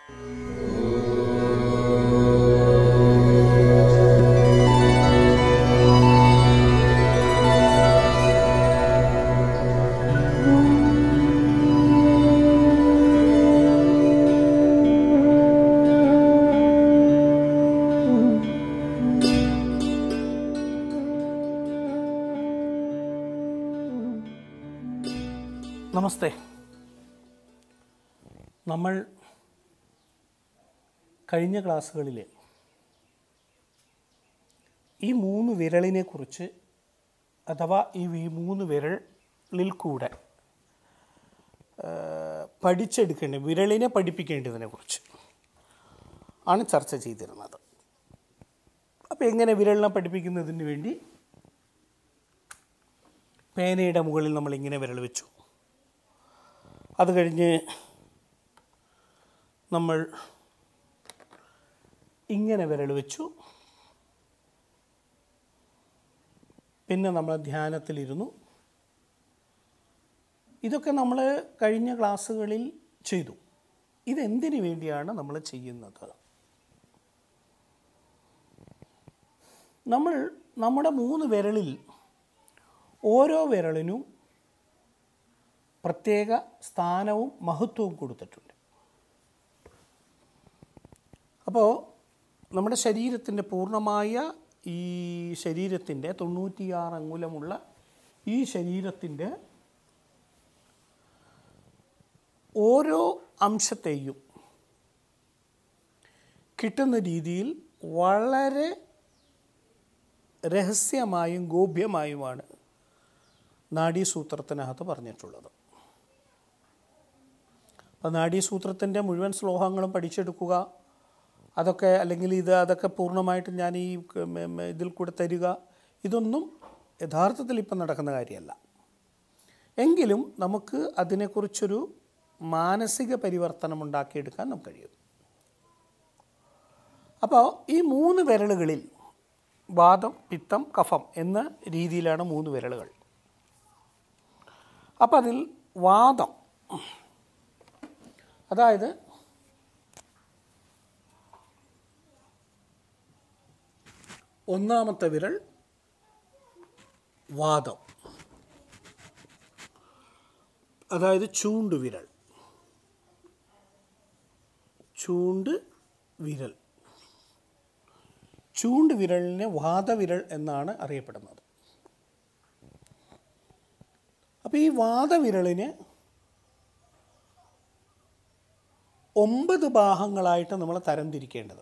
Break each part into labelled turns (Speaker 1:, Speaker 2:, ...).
Speaker 1: നമസ്തേ നമ്മൾ കഴിഞ്ഞ ക്ലാസ്സുകളിൽ ഈ മൂന്ന് വിരളിനെ കുറിച്ച് അഥവാ ഈ വി- മൂന്ന് വിരളിൽ കൂടെ ആ, പഠിച്ചെടുക്കേണ്ട വിരളിനെ പഠിപ്പിക്കേണ്ടതിനെ കുറിച്ച് ആണ് ചർച്ച ചെയ്തിരുന്നത് അപ്പോൾ എങ്ങനെ വിരളിനെ പഠിപ്പിക്കുന്നതിന് വേണ്ടി പേനയുടെ മുകളിൽ നമ്മൾ ഇങ്ങനെ വിരൽ വെച്ചു അത് കഴിഞ്ഞ് നമ്മൾ ഇങ്ങനെ വിരൽ വെച്ചു പിന്നെ നമ്മൾ ധ്യാനത്തിലിരുന്നു ഇതൊക്കെ നമ്മൾ കഴിഞ്ഞ ക്ലാസ്സുകളിൽ ചെയ്തു ഇതെന്തിനു വേണ്ടിയാണ് നമ്മൾ ചെയ്യുന്നത് നമ്മൾ നമ്മുടെ മൂന്ന് വിരളിൽ ഓരോ വിരളിനും പ്രത്യേക സ്ഥാനവും മഹത്വവും കൊടുത്തിട്ടുണ്ട് അപ്പോൾ നമ്മുടെ ശരീരത്തിൻ്റെ പൂർണ്ണമായ ഈ ശരീരത്തിൻ്റെ തൊണ്ണൂറ്റിയാറ് അങ്കുലമുള്ള ഈ ശരീരത്തിൻ്റെ ഓരോ അംശത്തെയും കിട്ടുന്ന രീതിയിൽ വളരെ രഹസ്യമായും ഗോപ്യമായുമാണ് നാഡീസൂത്രത്തിനകത്ത് പറഞ്ഞിട്ടുള്ളത് അപ്പോൾ നാഡീസൂത്രത്തിൻ്റെ മുഴുവൻ ശ്ലോകങ്ങളും പഠിച്ചെടുക്കുക അതൊക്കെ അല്ലെങ്കിൽ ഇത് അതൊക്കെ പൂർണ്ണമായിട്ട് ഞാൻ ഈ ക- മ- മ- ഇതിൽ കൂടെ തരിക ഇതൊന്നും യഥാർത്ഥത്തിൽ ഇപ്പം നടക്കുന്ന കാര്യമല്ല എങ്കിലും നമുക്ക് അതിനെക്കുറിച്ചൊരു മാനസിക പരിവർത്തനം ഉണ്ടാക്കിയെടുക്കാൻ നമുക്ക് കഴിയും അപ്പോൾ ഈ മൂന്ന് വിരലുകളിൽ വാദം പിത്തം കഫം എന്ന രീതിയിലാണ് മൂന്ന് വിരലുകൾ അപ്പം അതിൽ വാദം അതായത് ഒന്നാമത്തെ വിരൽ വാദം അതായത് ചൂണ്ട് വിരൽ ചൂണ്ട് വിരൽ ചൂണ്ട് വിരലിനെ വാദവിരൽ എന്നാണ് അറിയപ്പെടുന്നത് അപ്പോൾ ഈ വാദവിരലിന് ഒമ്പത് ഭാഗങ്ങളായിട്ട് നമ്മൾ തരംതിരിക്കേണ്ടതുണ്ട്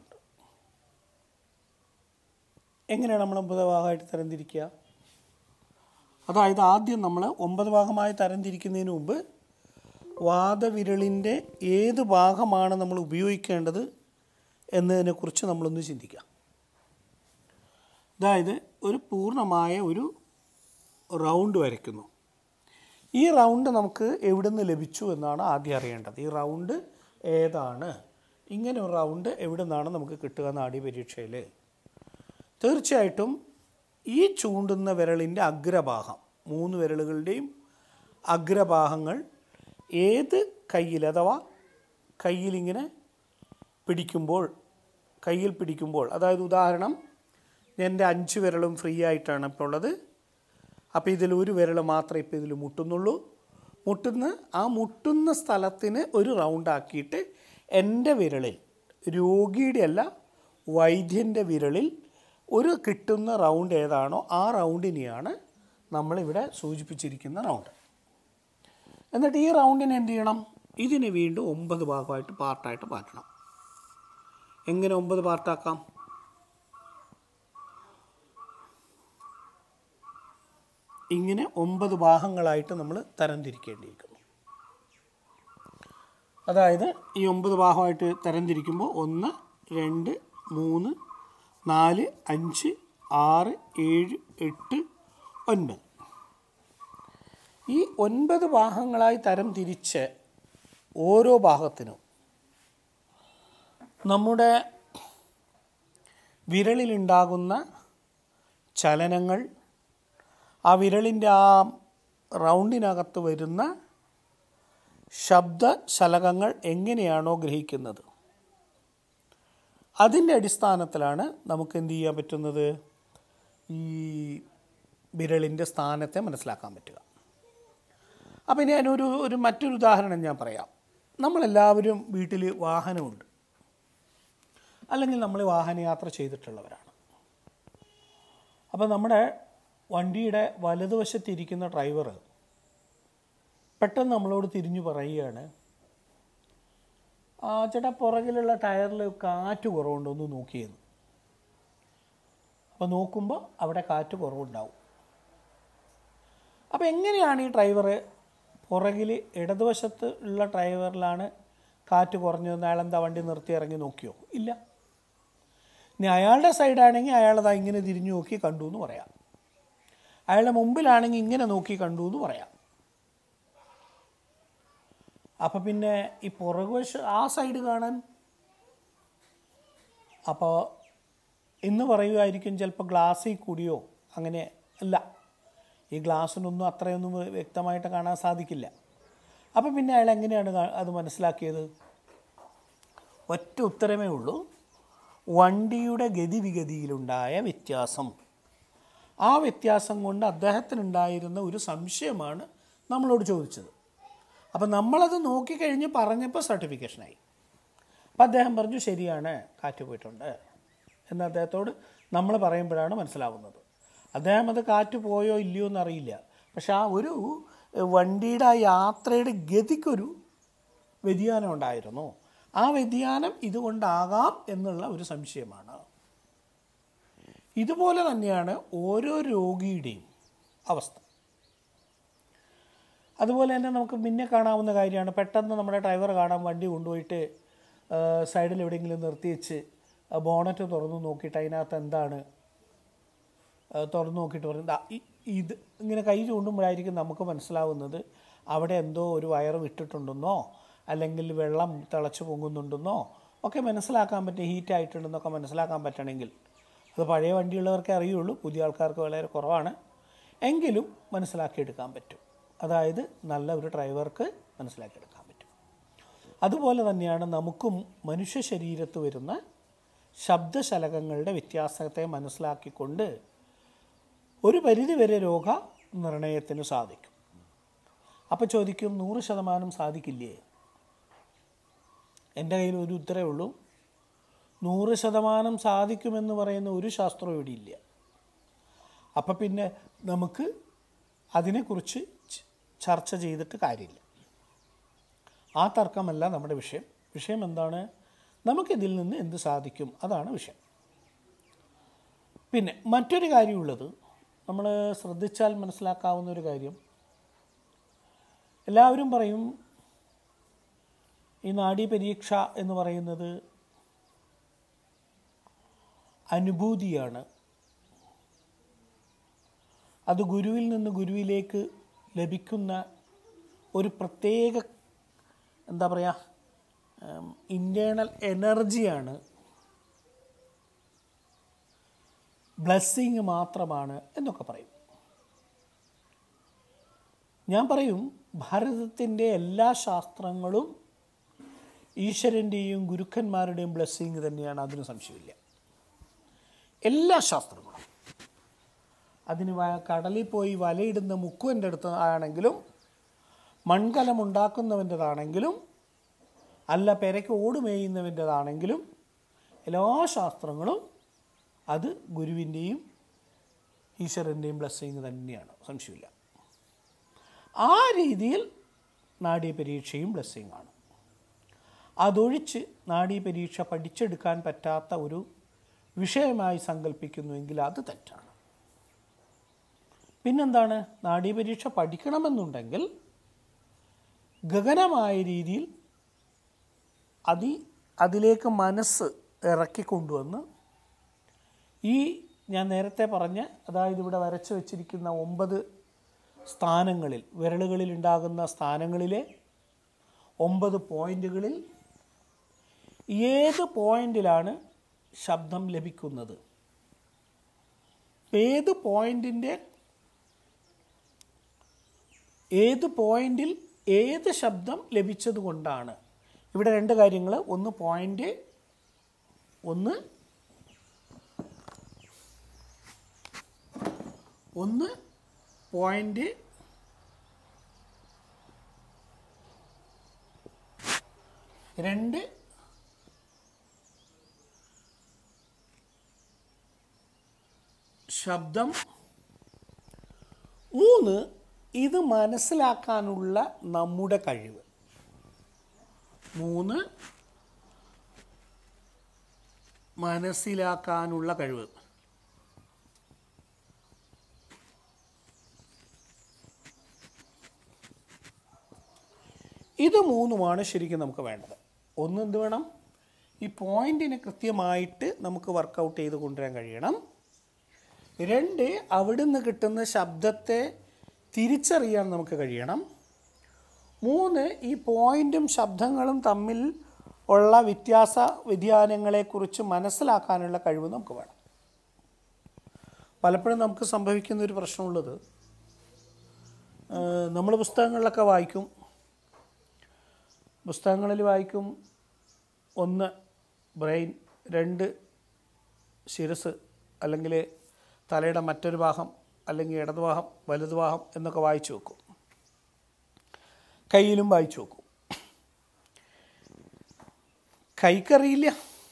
Speaker 1: എങ്ങനെയാണ് നമ്മൾ ഒമ്പത് ഭാഗമായിട്ട് തരംതിരിക്കുക അതായത് ആദ്യം നമ്മൾ ഒമ്പത് ഭാഗമായി തരംതിരിക്കുന്നതിന് മുമ്പ് വാദവിരളിൻ്റെ ഏത് ഭാഗമാണ് നമ്മൾ ഉപയോഗിക്കേണ്ടത് എന്നതിനെക്കുറിച്ച് നമ്മളൊന്ന് ചിന്തിക്കാം അതായത് ഒരു പൂർണ്ണമായ ഒരു റൗണ്ട് വരയ്ക്കുന്നു ഈ റൗണ്ട് നമുക്ക് എവിടെ നിന്ന് ലഭിച്ചു എന്നാണ് ആദ്യം അറിയേണ്ടത് ഈ റൗണ്ട് ഏതാണ് ഇങ്ങനെ ഒരു റൗണ്ട് എവിടെ നിന്നാണ് നമുക്ക് കിട്ടുക നാഡീ പരീക്ഷയിൽ തീർച്ചയായിട്ടും ഈ ചൂണ്ടുന്ന വിരളിൻ്റെ അഗ്രഭാഗം മൂന്ന് വിരലുകളുടെയും അഗ്രഭാഗങ്ങൾ ഏത് കയ്യിൽ അഥവാ കയ്യിലിങ്ങനെ പിടിക്കുമ്പോൾ കയ്യിൽ പിടിക്കുമ്പോൾ അതായത് ഉദാഹരണം എൻ്റെ അഞ്ച് വിരലും ഫ്രീ ആയിട്ടാണ് ഇപ്പോൾ ഉള്ളത് അപ്പോൾ ഇതിൽ ഒരു വിരൽ മാത്രമേ ഇപ്പോൾ ഇതിൽ മുട്ടുന്നുള്ളൂ മുട്ടുന്ന ആ മുട്ടുന്ന സ്ഥലത്തിന് ഒരു റൗണ്ട് ആക്കിയിട്ട് എൻ്റെ വിരളിൽ രോഗിയുടെ അല്ല വൈദ്യൻ്റെ വിരളിൽ ഒരു കിട്ടുന്ന റൗണ്ട് ഏതാണോ ആ റൗണ്ടിനെയാണ് നമ്മളിവിടെ സൂചിപ്പിച്ചിരിക്കുന്ന റൗണ്ട് എന്നിട്ട് ഈ റൗണ്ടിനെ എന്ത് ചെയ്യണം ഇതിനെ വീണ്ടും ഒമ്പത് ഭാഗമായിട്ട് പാർട്ടായിട്ട് മാറ്റണം എങ്ങനെ ഒമ്പത് പാർട്ടാക്കാം ഇങ്ങനെ ഒമ്പത് ഭാഗങ്ങളായിട്ട് നമ്മൾ തരംതിരിക്കേണ്ടിയിരിക്കുന്നു അതായത് ഈ ഒമ്പത് ഭാഗമായിട്ട് തരംതിരിക്കുമ്പോൾ ഒന്ന് രണ്ട് മൂന്ന് നാല് അഞ്ച് ആറ് ഏഴ് എട്ട് ഒൻപത് ഈ ഒൻപത് ഭാഗങ്ങളായി തരം തിരിച്ച് ഓരോ ഭാഗത്തിനും നമ്മുടെ വിരലിലുണ്ടാകുന്ന ചലനങ്ങൾ ആ വിരലിൻ്റെ ആ റൗണ്ടിനകത്ത് വരുന്ന ശബ്ദ ശലകങ്ങൾ എങ്ങനെയാണോ ഗ്രഹിക്കുന്നത് അതിൻ്റെ അടിസ്ഥാനത്തിലാണ് നമുക്ക് എന്ത് ചെയ്യാൻ പറ്റുന്നത് ഈ വിരലിൻ്റെ സ്ഥാനത്തെ മനസ്സിലാക്കാൻ പറ്റുക അപ്പം ഇനി അതിനൊരു ഒരു മറ്റൊരു ഉദാഹരണം ഞാൻ പറയാം നമ്മളെല്ലാവരും വീട്ടിൽ വാഹനമുണ്ട് അല്ലെങ്കിൽ നമ്മൾ വാഹനയാത്ര ചെയ്തിട്ടുള്ളവരാണ് അപ്പോൾ നമ്മുടെ വണ്ടിയുടെ വലതുവശത്തിരിക്കുന്ന ഡ്രൈവർ പെട്ടെന്ന് നമ്മളോട് തിരിഞ്ഞു പറയുകയാണ് ആ ചേട്ടാ പുറകിലുള്ള ടയറിൽ കാറ്റ് കുറവുണ്ടോ ഒന്ന് നോക്കിയെന്ന് അപ്പോൾ നോക്കുമ്പോൾ അവിടെ കാറ്റ് കുറവുണ്ടാവും അപ്പോൾ എങ്ങനെയാണ് ഈ ഡ്രൈവർ പുറകിൽ ഇടതുവശത്ത് ഉള്ള ഡ്രൈവറിലാണ് കാറ്റ് കുറഞ്ഞതെന്ന് അയാൾ എന്താ വണ്ടി നിർത്തി ഇറങ്ങി നോക്കിയോ ഇല്ല ഇനി അയാളുടെ സൈഡാണെങ്കിൽ അയാളതാ ഇങ്ങനെ തിരിഞ്ഞു നോക്കി കണ്ടു എന്ന് പറയാം അയാളുടെ മുമ്പിലാണെങ്കിൽ ഇങ്ങനെ നോക്കി കണ്ടു എന്ന് പറയാം അപ്പം പിന്നെ ഈ പുറകുവശ ആ സൈഡ് കാണാൻ അപ്പോൾ ഇന്ന് പറയുമായിരിക്കും ചിലപ്പോൾ ഗ്ലാസ്സിൽ കൂടിയോ അങ്ങനെ അല്ല ഈ ഗ്ലാസ്സിനൊന്നും അത്രയൊന്നും വ്യക്തമായിട്ട് കാണാൻ സാധിക്കില്ല അപ്പം പിന്നെ അയാൾ എങ്ങനെയാണ് കാ- അത് മനസ്സിലാക്കിയത് ഒറ്റ ഉത്തരമേ ഉള്ളൂ വണ്ടിയുടെ ഗതിവിഗതിയിലുണ്ടായ വ്യത്യാസം ആ വ്യത്യാസം കൊണ്ട് അദ്ദേഹത്തിനുണ്ടായിരുന്ന ഒരു സംശയമാണ് നമ്മളോട് ചോദിച്ചത് അപ്പം നമ്മളത് നോക്കിക്കഴിഞ്ഞ് പറഞ്ഞപ്പോൾ സർട്ടിഫിക്കേഷനായി അപ്പം അദ്ദേഹം പറഞ്ഞു ശരിയാണ് കാറ്റ് പോയിട്ടുണ്ട് എന്ന് അദ്ദേഹത്തോട് നമ്മൾ പറയുമ്പോഴാണ് മനസ്സിലാവുന്നത് അദ്ദേഹം അത് കാറ്റ് പോയോ ഇല്ലയോ എന്നറിയില്ല പക്ഷെ ആ ഒരു എഹ്, വണ്ടിയുടെ ആ യാത്രയുടെ ഗതിക്കൊരു വ്യതിയാനം ഉണ്ടായിരുന്നു ആ വ്യതിയാനം ഇതുകൊണ്ടാകാം എന്നുള്ള ഒരു സംശയമാണ് ഇതുപോലെ തന്നെയാണ് ഓരോ രോഗിയുടെയും അവസ്ഥ അതുപോലെ തന്നെ നമുക്ക് പിന്നെ കാണാവുന്ന കാര്യമാണ് പെട്ടെന്ന് നമ്മുടെ ഡ്രൈവർ കാണാൻ വണ്ടി കൊണ്ടുപോയിട്ട് ആ, സൈഡിൽ എവിടെയെങ്കിലും നിർത്തി വെച്ച് ആ ബോണറ്റ് തുറന്നു നോക്കിയിട്ട് അതിനകത്ത് എന്താണ് ആ, തുറന്നു നോക്കിയിട്ട് പറയും "ദാ ഇ- ഇത് ഇങ്ങനെ കൈ ചൂണ്ടുമ്പോഴായിരിക്കും നമുക്ക് മനസ്സിലാവുന്നത് അവിടെ എന്തോ ഒരു വയറ് വിട്ടിട്ടുണ്ടെന്നോ അല്ലെങ്കിൽ വെള്ളം തിളച്ച് പൊങ്ങുന്നുണ്ടെന്നോ ഒക്കെ മനസ്സിലാക്കാൻ പറ്റും ഹീറ്റ് ആയിട്ടുണ്ടെന്നൊക്കെ മനസ്സിലാക്കാൻ പറ്റണമെങ്കിൽ അത് പഴയ വണ്ടിയുള്ളവർക്കേ അറിയുള്ളൂ പുതിയ ആൾക്കാർക്ക് വളരെ കുറവാണ് എങ്കിലും മനസ്സിലാക്കിയെടുക്കാൻ പറ്റും അതായത് നല്ല ഒരു ഡ്രൈവർക്ക് മനസ്സിലാക്കിയെടുക്കാൻ പറ്റും അതുപോലെ തന്നെയാണ് നമുക്കും മനുഷ്യ ശരീരത്ത് വരുന്ന ശബ്ദശലകങ്ങളുടെ വ്യത്യാസത്തെ മനസ്സിലാക്കിക്കൊണ്ട് ഒരു പരിധിവരെ രോഗ നിർണയത്തിന് സാധിക്കും അപ്പോൾ ചോദിക്കും നൂറ് ശതമാനം സാധിക്കില്ലേ എൻ്റെ കയ്യിൽ ഒരു ഉത്തരവേ ഉള്ളൂ നൂറ് ശതമാനം സാധിക്കുമെന്ന് പറയുന്ന ഒരു ശാസ്ത്രവും ഇവിടെ ഇല്ല അപ്പം പിന്നെ നമുക്ക് അതിനെക്കുറിച്ച് ച- ചർച്ച ചെയ്തിട്ട് കാര്യമില്ല ആ തർക്കമല്ല നമ്മുടെ വിഷയം വിഷയം എന്താണ് നമുക്കിതിൽ നിന്ന് എന്ത് സാധിക്കും അതാണ് വിഷയം പിന്നെ മറ്റൊരു കാര്യമുള്ളത് നമ്മൾ ശ്രദ്ധിച്ചാൽ മനസ്സിലാക്കാവുന്ന ഒരു കാര്യം എല്ലാവരും പറയും ഈ നാഡീ പരീക്ഷ എന്ന് പറയുന്നത് അനുഭൂതിയാണ് അത് ഗുരുവിൽ നിന്ന് ഗുരുവിലേക്ക് ലഭിക്കുന്ന ഒരു പ്രത്യേക എന്താ പറയുക ഇൻറ്റേണൽ എനർജിയാണ് ബ്ലെസ്സിങ് മാത്രമാണ് എന്നൊക്കെ പറയും ഞാൻ പറയും ഭാരതത്തിൻ്റെ എല്ലാ ശാസ്ത്രങ്ങളും ഈശ്വരൻ്റെയും ഗുരുക്കന്മാരുടെയും ബ്ലെസ്സിങ് തന്നെയാണ് അതിന് സംശയമില്ല എല്ലാ ശാസ്ത്രങ്ങളും അതിന് വ- കടലിൽ പോയി വലയിടുന്ന മുക്കുവൻ്റെ അടുത്ത് ആണെങ്കിലും മൺകലം ഉണ്ടാക്കുന്നവൻ്റെതാണെങ്കിലും അല്ല പെരയ്ക്ക് ഓട് മേയുന്നവൻ്റെതാണെങ്കിലും എല്ലാ ശാസ്ത്രങ്ങളും അത് ഗുരുവിൻ്റെയും ഈശ്വരൻ്റെയും ബ്ലെസ്സിങ് തന്നെയാണ് സംശയമില്ല ആ രീതിയിൽ നാഡീ പരീക്ഷയും ബ്ലെസ്സിങ് ആണ് അതൊഴിച്ച് നാഡീ പരീക്ഷ പഠിച്ചെടുക്കാൻ പറ്റാത്ത ഒരു വിഷയമായി സങ്കല്പിക്കുന്നുവെങ്കിൽ അത് തെറ്റാണ് പിന്നെന്താണ് നാഡീ പരീക്ഷ പഠിക്കണമെന്നുണ്ടെങ്കിൽ ഗഗനമായ രീതിയിൽ അതി അതിലേക്ക് മനസ്സ് ഇറക്കിക്കൊണ്ടുവന്ന് ഈ ഞാൻ നേരത്തെ പറഞ്ഞ അതായത് ഇവിടെ വരച്ചു വച്ചിരിക്കുന്ന ഒമ്പത് സ്ഥാനങ്ങളിൽ വിരലുകളിൽ ഉണ്ടാകുന്ന സ്ഥാനങ്ങളിലെ ഒമ്പത് പോയിന്റുകളിൽ ഏത് പോയിന്റിലാണ് ശബ്ദം ലഭിക്കുന്നത് ഏത് പോയിന്റിൻ്റെ ഏത് പോയിന്റിൽ ഏത് ശബ്ദം ലഭിച്ചത് കൊണ്ടാണ് ഇവിടെ രണ്ട് കാര്യങ്ങൾ ഒന്ന് പോയിന്റ് ഒന്ന് ഒന്ന് പോയിൻ്റ് രണ്ട് ശബ്ദം മൂന്ന് ഇത് മനസ്സിലാക്കാനുള്ള നമ്മുടെ കഴിവ് മൂന്ന് മനസ്സിലാക്കാനുള്ള കഴിവ് ഇത് മൂന്നുമാണ് ശരിക്കും നമുക്ക് വേണ്ടത് ഒന്ന് എന്ത് വേണം ഈ പോയിന്റിനെ കൃത്യമായിട്ട് നമുക്ക് വർക്കൗട്ട് ചെയ്ത് കൊണ്ടുവരാൻ കഴിയണം രണ്ട് അവിടുന്ന് കിട്ടുന്ന ശബ്ദത്തെ തിരിച്ചറിയാൻ നമുക്ക് കഴിയണം മൂന്ന് ഈ പോയിന്റും ശബ്ദങ്ങളും തമ്മിൽ ഉള്ള വ്യത്യാസ വ്യതിയാനങ്ങളെക്കുറിച്ച് മനസ്സിലാക്കാനുള്ള കഴിവ് നമുക്ക് വേണം പലപ്പോഴും നമുക്ക് സംഭവിക്കുന്ന ഒരു പ്രശ്നമുള്ളത് നമ്മൾ പുസ്തകങ്ങളിലൊക്കെ വായിക്കും പുസ്തകങ്ങളിൽ വായിക്കും ഒന്ന് ബ്രെയിൻ രണ്ട് ശിരസ് അല്ലെങ്കിൽ തലയുടെ മറ്റൊരു ഭാഗം അല്ലെങ്കിൽ ഇടതുഭാഗം വലതുഭാഗം എന്നൊക്കെ വായിച്ചു വെക്കും കയ്യിലും വായിച്ചു വെക്കും കൈക്കറിയില്ല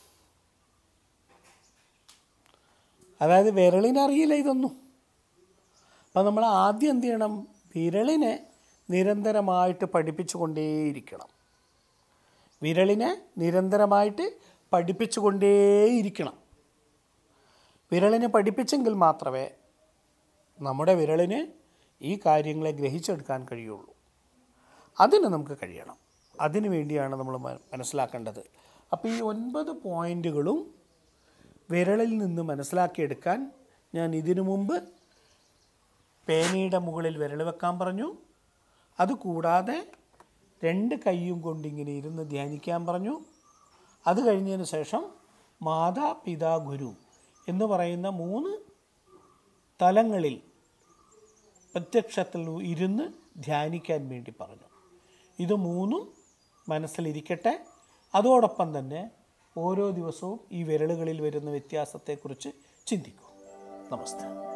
Speaker 1: അതായത് വിരളിനറിയില്ല ഇതൊന്നും അപ്പം നമ്മൾ ആദ്യം എന്ത് ചെയ്യണം വിരളിനെ നിരന്തരമായിട്ട് പഠിപ്പിച്ചു കൊണ്ടേയിരിക്കണം വിരളിനെ നിരന്തരമായിട്ട് പഠിപ്പിച്ചു കൊണ്ടേയിരിക്കണം വിരളിനെ പഠിപ്പിച്ചെങ്കിൽ മാത്രമേ നമ്മുടെ വിരളിന് ഈ കാര്യങ്ങളെ ഗ്രഹിച്ചെടുക്കാൻ കഴിയുള്ളൂ അതിന് നമുക്ക് കഴിയണം അതിനു വേണ്ടിയാണ് നമ്മൾ മ- മനസ്സിലാക്കേണ്ടത് അപ്പോൾ ഈ ഒൻപത് പോയിന്റുകളും വിരളിൽ നിന്ന് മനസ്സിലാക്കിയെടുക്കാൻ ഞാൻ ഇതിനു മുമ്പ് പേനയുടെ മുകളിൽ വിരൽ വെക്കാൻ പറഞ്ഞു അതുകൂടാതെ രണ്ട് കൈയും കൊണ്ട് ഇങ്ങനെ ഇരുന്ന് ധ്യാനിക്കാൻ പറഞ്ഞു അത് കഴിഞ്ഞതിന് ശേഷം മാതാ പിതാ ഗുരു എന്ന് പറയുന്ന മൂന്ന് തലങ്ങളിൽ പ്രത്യക്ഷത്തിൽ ഇരുന്ന് ധ്യാനിക്കാൻ വേണ്ടി പറഞ്ഞു ഇത് മൂന്നും മനസ്സിലിരിക്കട്ടെ അതോടൊപ്പം തന്നെ ഓരോ ദിവസവും ഈ വിരലുകളിൽ വരുന്ന വ്യത്യാസത്തെക്കുറിച്ച് ചിന്തിക്കൂ നമസ്തേ